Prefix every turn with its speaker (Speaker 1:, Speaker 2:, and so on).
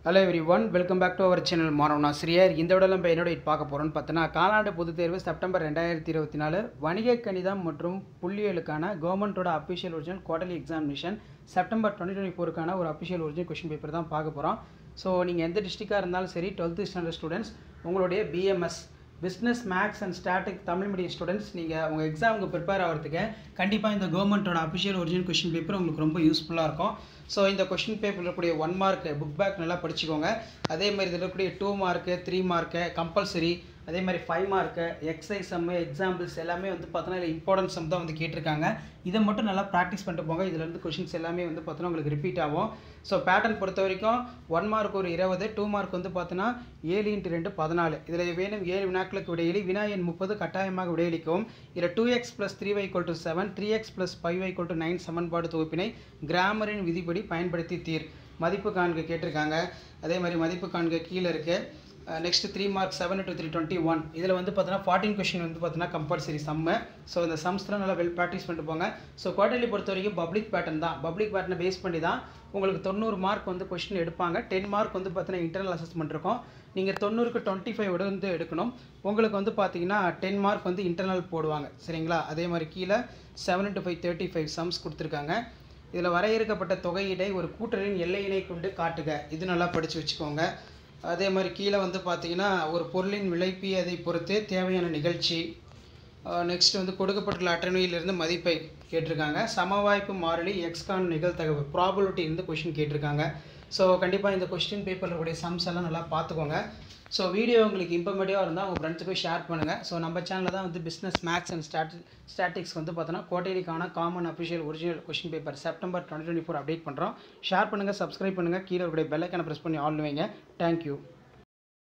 Speaker 1: hello everyone welcome back to our channel மாணவன் ஆசிரியர் இந்த விட நம்ம என்னோட பார்க்க போகிறோம்னு பார்த்தோன்னா காலாண்டு பொதுத் தேர்வு செப்டம்பர் ரெண்டாயிரத்தி இருபத்தி நாலு வணிக கணிதம் மற்றும் புள்ளியலுக்கான கவர்மெண்ட்டோட official original quarterly examination September twenty twenty ஃபோருக்கான ஒரு அஃபிஷியல் ஒரிஜினல் கொஷின் பேப்பர் தான் பார்க்க போகிறோம் ஸோ நீங்கள் எந்த டிஸ்ட்ரிக்டாக இருந்தாலும் சரி டுவெல்த்து ஸ்டாண்டர்ட் ஸ்டூடெண்ட்ஸ் உங்களுடைய BMS business maths and static Tamil medium students நீங்கள் உங்கள் எக்ஸாமுக்கு ப்ரிப்பேர் ஆகிறதுக்கு கண்டிப்பாக இந்த கவர்மெண்ட்டோட அஃபிஷியல் ஒரிஜினல் கொஷின் பேப்பர் உங்களுக்கு ரொம்ப யூஸ்ஃபுல்லாக இருக்கும் ஸோ இந்த கொஷின் பேப்பரில் இருக்கக்கூடிய ஒன் மார்க் புக் பேக் நல்லா படிச்சுக்கோங்க அதே மாதிரி இதில் இருக்கக்கூடிய two mark three mark compulsory அதே மாதிரி five mark exercise sum examples எல்லாமே வந்து பார்த்தோன்னா இதில் இம்பார்ட்டன்ட் சம் தான் வந்து கேட்டிருக்காங்க இதை மட்டும் நல்லா ப்ராக்டிஸ் பண்ணிட்டு போங்க இதில் இருந்து கொஷின்ஸ் எல்லாமே வந்து பார்த்தோன்னா உங்களுக்கு ரிப்பீட் ஆகும் ஸோ பேட்டர்ன் பொறுத்த வரைக்கும் ஒன் மார்க் ஒரு இருபது டூ மார்க் வந்து பார்த்தோன்னா ஏழு இன்ட்டு ரெண்டு பதினாலு இதில் வேணும் ஏழு வினாக்களுக்கு விடையளி வினா எண் முப்பது கட்டாயமாக விடையளிக்கவும் இதில் two x plus three y to seven three x plus five y to nine சமன்பாடு தொகுப்பினை கிராமரின் விதிப்படி பயன்படுத்தி தீர் மதிப்பு காண்க கேட்டிருக்காங்க அதே மாதிரி மதிப்பு காண்க கீழே இருக்குது next three mark seven to three twenty one இதில் வந்து பார்த்தீங்கன்னா ஃபார்ட்டின் கொஷின் வந்து பார்த்தீங்கன்னா கம்பல்சரி சம்மு ஸோ இந்த சம்ஸ்லாம் நல்லா வெல் ப்ராக்டிஸ் பண்ணிட்டு போங்க ஸோ குவார்டர்லி பொறுத்த வரைக்கும் பப்ளிக் பேட்டர்ன் தான் பப்ளிக் பேட்டர்னை பேஸ் பண்ணி தான் உங்களுக்கு தொண்ணூறு மார்க் வந்து கொஷின் எடுப்பாங்க டென் மார்க் வந்து பார்த்தீங்கன்னா இன்டர்னல் அசஸ்மெண்ட் இருக்கும் நீங்கள் தொண்ணூறுக்கு டுவெண்ட்டி ஃபைவ் வந்து எடுக்கணும் உங்களுக்கு வந்து பார்த்தீங்கன்னா டென் மார்க் வந்து இன்டர்னல் போடுவாங்க சரிங்களா அதே மாதிரி கீழே seven to five thirty five sums கொடுத்துருக்காங்க இதில் வரையறுக்கப்பட்ட தொகையிடை ஒரு கூட்டலின் எல்லையினை கொண்டு காட்டுக இது நல்லா படித்து வச்சுக்கோங்க அதே மாதிரி கீழே வந்து பார்த்தீங்கன்னா ஒரு பொருளின் விலைப்பியதை பொறுத்து தேவையான நிகழ்ச்சி நெக்ஸ்ட் வந்து கொடுக்கப்பட்டுள்ள அட்டவணையிலிருந்து மதிப்பை கேட்டிருக்காங்க சமவாய்ப்பு மாறிலி எக்ஸ்கான் நிகழ்தகவு ப்ராபபிலிட்டி இருந்து கொஷின் கேட்டிருக்காங்க ஸோ கண்டிப்பாக இந்த கொஸ்டின் பேப்பரில் கூடிய சம்ஸ் எல்லாம் நல்லா பார்த்துக்கோங்க ஸோ வீடியோ உங்களுக்கு இன்ஃபர்மேட்டிவாக இருந்தால் உங்கள் ஃப்ரெண்ட்ஸுக்கு ஷேர் பண்ணுங்கள் ஸோ நம்ம சேனலில் தான் வந்து business maths and stati statistics வந்து பார்த்தோன்னா கோட்டேரிக்கான common official original question paper September twenty twenty four update பண்ணுறோம் ஷேர் பண்ணுங்கள் சப்ஸ்கிரைப் பண்ணுங்கள் கீழே இருக்கிற பெல்லைக்கான ப்ரெஸ் பண்ணி ஆல் வைங்க தேங்க்யூ